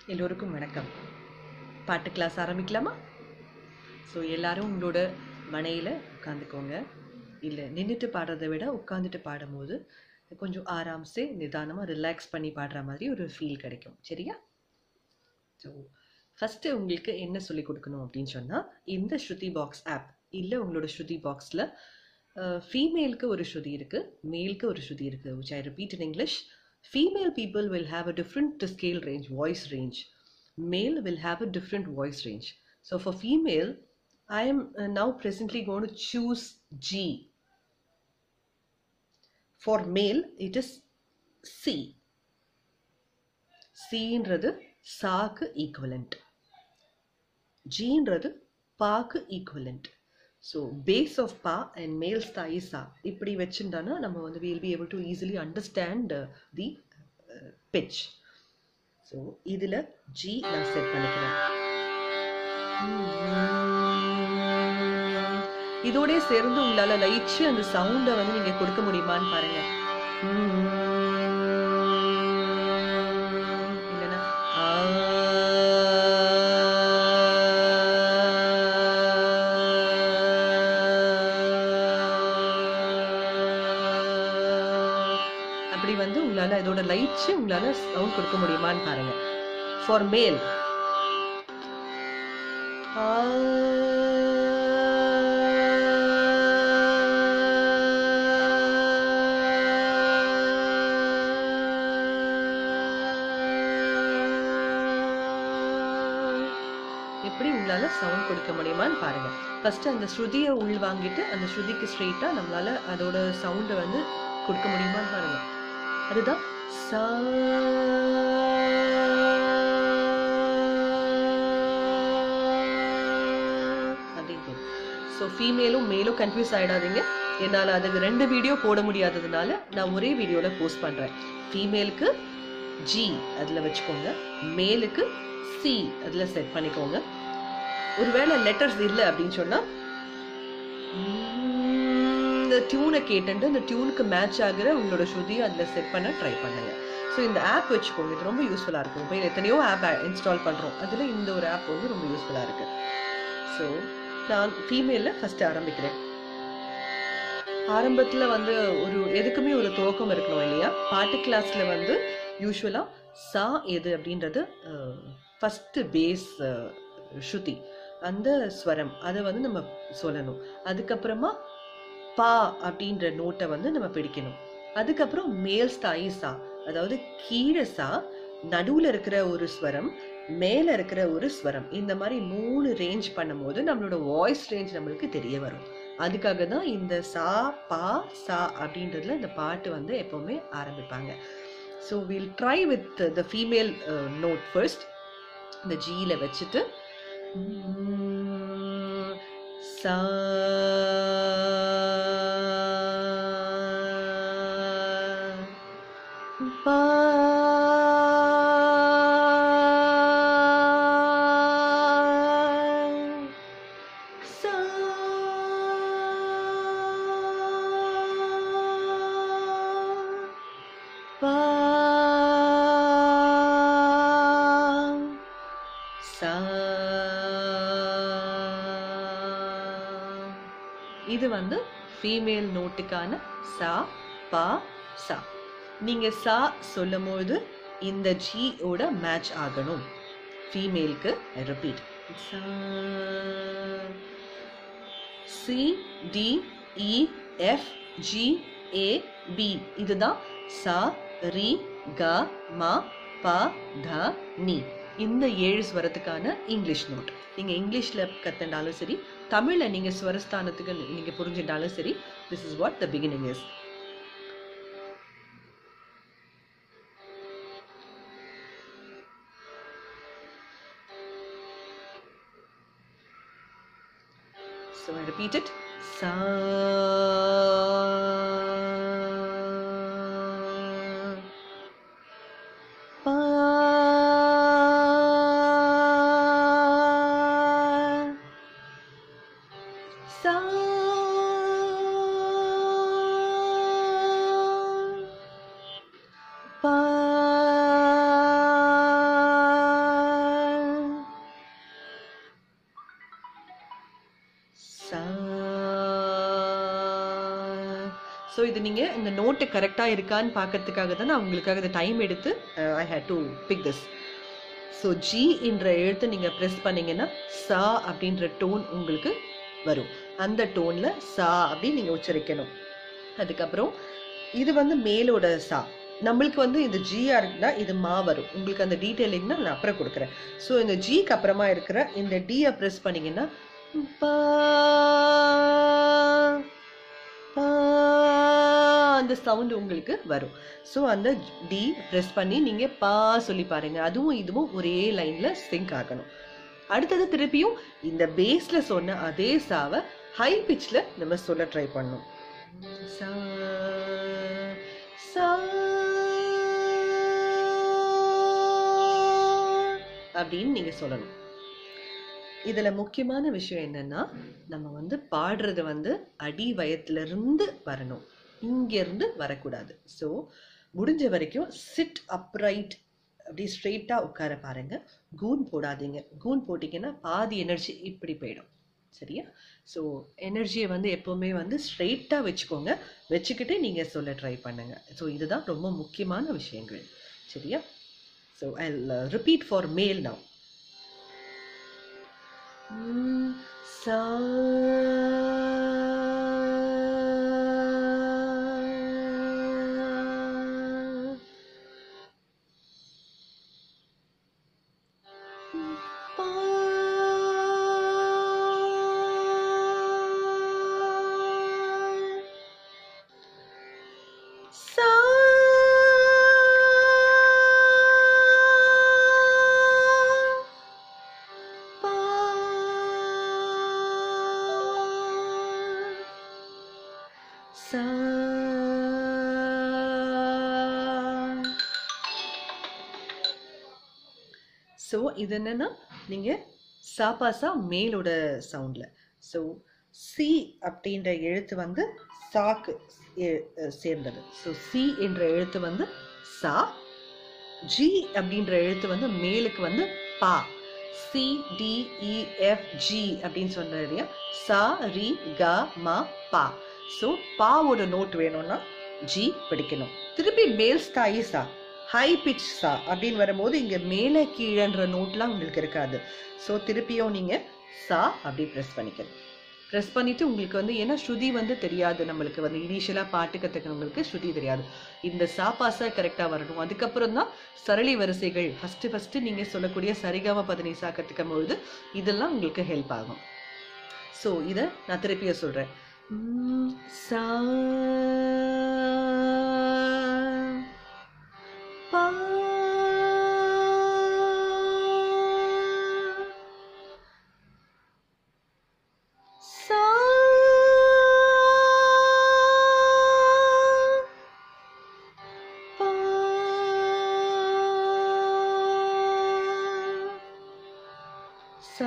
எல்லோருக்கும் வணக்கம் பாட்டு கிளாஸ் ஆரம்பிக்கலாமா ஸோ எல்லாரும் உங்களோட மனையில் உட்காந்துக்கோங்க இல்லை நின்றுட்டு பாடுறதை விட உட்காந்துட்டு பாடும்போது கொஞ்சம் ஆராம்சே நிதானமாக ரிலாக்ஸ் பண்ணி பாடுற மாதிரி ஒரு ஃபீல் கிடைக்கும் சரியா ஸோ ஃபஸ்ட்டு உங்களுக்கு என்ன சொல்லி கொடுக்கணும் அப்படின்னு சொன்னால் இந்த ஸ்ருதி பாக்ஸ் ஆப் இல்லை உங்களோட ஸ்ருதி பாக்ஸில் ஃபீமேலுக்கு ஒரு ஸ்ருதி இருக்குது மேலுக்கு ஒரு ஸ்ருதி இருக்குது which I repeat in English female people will have a different scale range, voice range. Male will have a different voice range. So for female, I am uh, now presently going to choose G. For male, it is C. C-ன்றது சாக்கு equivalent ஜீன்றது பாக்கு equivalent so base of pa and males தாய் சா இப்படி வச்சுட்டானா நம்ம வந்து will be able to easily understand the pitch so இதில் ஜி நான் செட் பண்ணிக்கிறேன் இதோட சேர்ந்து உங்களால் லைச்சு அந்த சவுண்டை வந்து நீங்கள் கொடுக்க முடியுமான்னு பாருங்க இல்லைன்னா அப்படி வந்து உங்களால இதோட லைட்ஸ் உங்களால சவுண்ட் கொடுக்க முடியுமான்னு பாருங்க ஃபார் மேல் எப்படி உங்களால சவுண்ட் கொடுக்க முடியுமான்னு பாருங்க ஃபர்ஸ்ட் அந்த ஸ்ருதியை உள் வாங்கிட்டு அந்த ஸ்ருதிக்கு ஸ்ட்ரெயிட்டா நம்மளால அதோட சவுண்டை வந்து கொடுக்க முடியுமான்னு பாருங்க அதுதான் சா அப்படின்னு ஸோ ஃபீமேலும் மேலும் கன்ஃபியூஸ் ஆகிடாதீங்க என்னால் அதுக்கு ரெண்டு வீடியோ போட முடியாததுனால நான் ஒரே வீடியோவில் போஸ்ட் பண்ணுறேன் ஃபீமேலுக்கு ஜி அதில் வச்சுக்கோங்க மேலுக்கு சி அதில் செட் பண்ணிக்கோங்க ஒருவேளை லெட்டர்ஸ் இல்லை அப்படின்னு சொன்னால் இந்த டியூனை கேட்டுட்டு அந்த டியூனுக்கு மேட்ச் ஆகிற உங்களோட ஸ்ருதியை அதில் செட் பண்ண ட்ரை பண்ணுங்க ஸோ இந்த ஆப் வச்சுக்கோங்க இது ரொம்ப யூஸ்ஃபுல்லாக இருக்கும் இப்போ எத்தனையோ ஆப் இன்ஸ்டால் பண்ணுறோம் அதில் இந்த ஒரு ஆப் வந்து ரொம்ப யூஸ்ஃபுல்லாக இருக்குது ஸோ நான் ஃபீமேலில் ஃபஸ்ட்டு ஆரம்பிக்கிறேன் ஆரம்பத்தில் வந்து ஒரு எதுக்குமே ஒரு துவக்கம் இருக்கணும் இல்லையா பாட்டு கிளாஸில் வந்து யூஸ்வலாக சா எது அப்படின்றது ஃபஸ்ட்டு பேஸ் ஸ்ருதி அந்த ஸ்வரம் அதை வந்து நம்ம சொல்லணும் அதுக்கப்புறமா பா அப்படின்ற நோட்டை வந்து நம்ம பிடிக்கணும் அதுக்கப்புறம் மேல் ஸ்தாயி சா அதாவது கீழே சா நடுவில் இருக்கிற ஒரு ஸ்வரம் மேலே இருக்கிற ஒரு ஸ்வரம் இந்த மாதிரி மூணு ரேஞ்ச் பண்ணும்போது நம்மளோட வாய்ஸ் ரேஞ்ச் நம்மளுக்கு தெரிய வரும் அதுக்காக தான் இந்த சா பா சா அப்படின்றதுல இந்த பாட்டு வந்து எப்போவுமே ஆரம்பிப்பாங்க so will try with the female note first இந்த ஜியில் வச்சுட்டு சா பா சா பா சா இது வந்து ஃபீமேல் நோட்டுக்கான சா பா சா நீங்க சா சொல்லும் போது இந்த ஜி ஓட மேட்ச் ஆகணும் ஃபீமேலுக்கு repeat C D E F G A B இதுதான் சா ரி க ம ப த நி இந்த ஏழு ஸ்வரத்துக்கான இங்கிலீஷ் நோட் நீங்க இங்கிலீஷ்ல கத்துனாலும் சரி தமிழ்ல நீங்க ஸ்வரஸ்தானத்துக்கு நீங்க புரிஞ்சுட்டாலும் சரி this is what the beginning is So I repeat it. Sa. Pa. Sa. Pa. So இது நீங்கள் இந்த நோட்டு கரெக்டாக இருக்கான்னு பார்க்கறதுக்காக தான் நான் உங்களுக்காக இந்த டைம் எடுத்து I had to pick this so G என்ற எழுத்து நீங்கள் ப்ரெஸ் பண்ணீங்கன்னா சா அப்படின்ற டோன் உங்களுக்கு வரும் அந்த டோனில் சா அப்படின்னு நீங்கள் உச்சரிக்கணும் அதுக்கப்புறம் இது வந்து மேலோட சா நம்மளுக்கு வந்து இந்த ஜியா இருக்குன்னா இது மா வரும் உங்களுக்கு அந்த டீட்டெயிலிங்னா நான் அப்புறம் கொடுக்குறேன் ஸோ இந்த ஜிக்கு அப்புறமா இருக்கிற இந்த டியை ப்ரெஸ் பண்ணீங்கன்னா பா பா அந்த சவுண்ட் உங்களுக்கு வரும் ஸோ அந்த டி ப்ரெஸ் பண்ணி நீங்கள் பா சொல்லி பாருங்க அதுவும் இதுவும் ஒரே லைனில் சிங்க் ஆகணும் அடுத்தது திருப்பியும் இந்த பேஸில் சொன்ன அதே சாவை ஹை பிச்சில் நம்ம சொல்ல ட்ரை பண்ணணும் சா சா அப்படின்னு நீங்கள் சொல்லணும் இதில் முக்கியமான விஷயம் என்னன்னா நம்ம வந்து பாடுறது வந்து அடி வயத்திலிருந்து வரணும் இங்கேருந்து வரக்கூடாது ஸோ முடிஞ்ச வரைக்கும் சிட் அப்ரைட் அப்படி ஸ்ட்ரெயிட்டாக உட்கார பாருங்க கூன் போடாதீங்க கூன் போட்டிங்கன்னா பாதி எனர்ஜி இப்படி போயிடும் சரியா ஸோ எனர்ஜியை வந்து எப்போவுமே வந்து ஸ்ட்ரெயிட்டாக வச்சுக்கோங்க வச்சுக்கிட்டு நீங்கள் சொல்ல ட்ரை பண்ணுங்க ஸோ இதுதான் ரொம்ப முக்கியமான விஷயங்கள் சரியா so I repeat for male now சா சா பா சா ஸோ இது என்னன்னா நீங்கள் சாப்பாசா மேலோட சவுண்டில் ஸோ சி அப்படின்ற எழுத்து வந்து சாக்கு எ- அஹ் சேர்ந்தது ஸோ சி என்ற எழுத்து வந்து சா ஜி அப்படின்ற எழுத்து வந்து மேலுக்கு வந்து பா C D E F G அப்படின்னு சொன்னது இல்லையா சா ரி க ம பா ஸோ பாவோட நோட் வேணும்னா ஜி பிடிக்கணும் திருப்பி மேல் ஸ்தாயி சா ஹை பிச் சா அப்படின்னு வரும்போது இங்கே மேலே கீழன்ற நோட்லாம் உங்களுக்கு இருக்காது ஸோ திருப்பியும் நீங்கள் சா அப்படி ப்ரெஸ் பண்ணிக்கணும் ப்ரெஸ் பண்ணிட்டு உங்களுக்கு வந்து ஏன்னா ஸ்ருதி வந்து தெரியாது நம்மளுக்கு வந்து இனிஷியலாக பாட்டு கற்றுக்கிறவங்களுக்கு ஸ்ருதி தெரியாது இந்த சாப்பாசா கரெக்டாக வரணும் அதுக்கப்புறம் தான் சரளி வரிசைகள் ஃபஸ்ட்டு ஃபஸ்ட்டு நீங்கள் சொல்லக்கூடிய சரிகம பதனிசா கற்றுக்கும் பொழுது இதெல்லாம் உங்களுக்கு ஹெல்ப் ஆகும் ஸோ இதை நான் திருப்பிய சொல்கிறேன் சா பா சா பா சா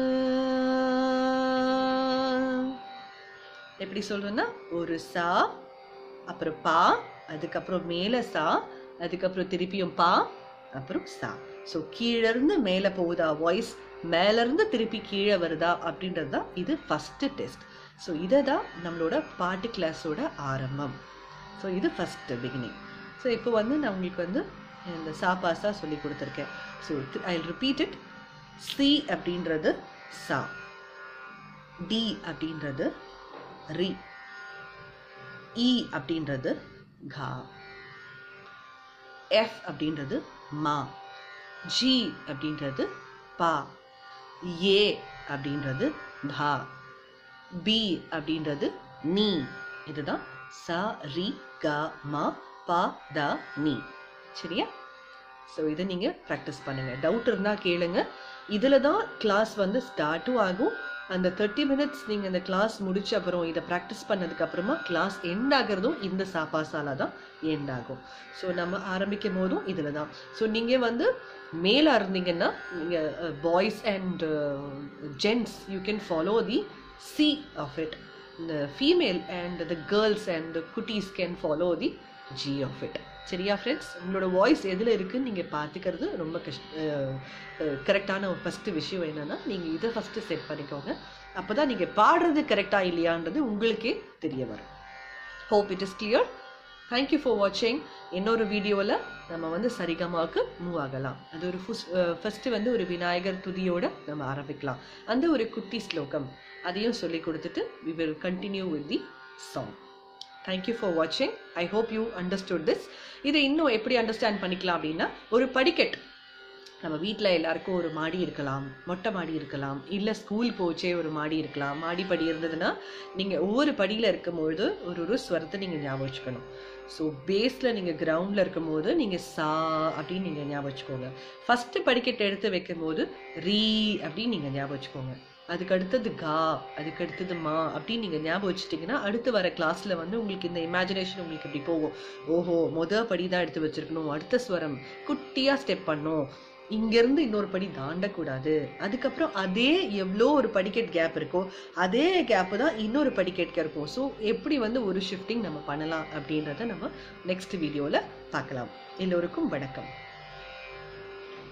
எப்படி சொல்றேன்னா ஒரு சா அப்புறம் பா அதுக்கப்புறம் மேலே சா அதுக்கப்புறம் திருப்பியும் பா அப்புறம் சா ஸோ கீழேருந்து மேலே போகுதா வாய்ஸ் மேலேருந்து திருப்பி கீழே வருதா அப்படின்றது தான் இது ஃபஸ்ட்டு டெஸ்ட் ஸோ இதை தான் நம்மளோட பாட்டு கிளாஸோட ஆரம்பம் ஸோ இது ஃபஸ்ட்டு பிகினிங் ஸோ இப்போ வந்து நான் உங்களுக்கு வந்து இந்த சாப்பாஸாக சொல்லி கொடுத்துருக்கேன் so I repeat it C அப்படின்றது சா டி அப்படின்றது ரி இ அப்படின்றது கா எஃப் அப்படின்றது மா ஜி அப்படின்றது பா ஏ அப்படின்றது தா பி அப்படின்றது நீ இதுதான் ச ரி க ம ப த நீ சரியா ஸோ இதை நீங்கள் ப்ராக்டிஸ் பண்ணுங்கள் டவுட் இருந்தால் கேளுங்க இதில் தான் கிளாஸ் வந்து ஸ்டார்ட்டும் ஆகும் அந்த தேர்ட்டி மினிட்ஸ் நீங்கள் இந்த கிளாஸ் முடிச்ச அப்புறம் இதை ப்ராக்டிஸ் பண்ணதுக்கு அப்புறமா கிளாஸ் எண்ட் ஆகிறதும் இந்த சாப்பாசால தான் எண்ட் ஆகும் ஸோ நம்ம ஆரம்பிக்கும் போதும் இதில் தான் ஸோ நீங்கள் வந்து மேலே இருந்தீங்கன்னா நீங்கள் boys and gents you can follow the C of it இந்த female and the girls and குட்டீஸ் can follow the G of it சரியா ஃப்ரெண்ட்ஸ் உங்களோட வாய்ஸ் எதில் இருக்குன்னு நீங்கள் பார்த்துக்கிறது ரொம்ப கஷ்ட கரெக்டான ஃபஸ்ட்டு விஷயம் என்னென்னா நீங்கள் இதை ஃபஸ்ட்டு செட் பண்ணிக்கோங்க அப்போ தான் நீங்கள் பாடுறது கரெக்டாக இல்லையான்றது உங்களுக்கே தெரிய வரும் hope it is clear thank you for வாட்சிங் இன்னொரு வீடியோவில் நம்ம வந்து சரிகமாவுக்கு மூவ் ஆகலாம் அது ஒரு ஃபுஸ் ஃபஸ்ட்டு வந்து ஒரு விநாயகர் துதியோட நம்ம ஆரம்பிக்கலாம் அந்த ஒரு குட்டி ஸ்லோகம் அதையும் சொல்லி கொடுத்துட்டு we will continue with the song thank you for வாட்சிங் I hope you understood this இதை இன்னும் எப்படி அண்டர்ஸ்டாண்ட் பண்ணிக்கலாம் அப்படின்னா ஒரு படிக்கட் நம்ம வீட்டில் எல்லாருக்கும் ஒரு மாடி இருக்கலாம் மொட்டை மாடி இருக்கலாம் இல்லை ஸ்கூல் போச்சே ஒரு மாடி இருக்கலாம் மாடி படி இருந்ததுன்னா நீங்கள் ஒவ்வொரு படியில் இருக்கும்பொழுது ஒரு ஒரு ஸ்வரத்தை நீங்கள் ஞாபகம் வச்சுக்கணும் ஸோ பேஸில் நீங்கள் கிரவுண்டில் இருக்கும்போது நீங்கள் சா அப்படின்னு நீங்கள் ஞாபகம் வச்சுக்கோங்க ஃபஸ்ட்டு படிக்கட்டு எடுத்து வைக்கும்போது ரீ அப்படின்னு நீங்கள் ஞாபகம் வச்சுக்கோங்க அதுக்கு அடுத்தது கா அதுக்கு அடுத்தது மா அப்படின்னு நீங்கள் ஞாபகம் வச்சுட்டிங்கன்னா அடுத்து வர கிளாஸில் வந்து உங்களுக்கு இந்த இமேஜினேஷன் உங்களுக்கு இப்படி போகும் ஓஹோ மொதல் படி தான் எடுத்து வச்சிருக்கணும் அடுத்த ஸ்வரம் குட்டியாக ஸ்டெப் பண்ணும் இங்கேருந்து இன்னொரு படி தாண்டக்கூடாது அதுக்கப்புறம் அதே எவ்வளோ ஒரு படிக்கட் கேப் இருக்கோ அதே கேப்பு தான் இன்னொரு படிக்கட் இருக்கும் ஸோ எப்படி வந்து ஒரு ஷிஃப்டிங் நம்ம பண்ணலாம் அப்படின்றத நம்ம நெக்ஸ்ட் வீடியோவில் பார்க்கலாம் எல்லோருக்கும் வணக்கம்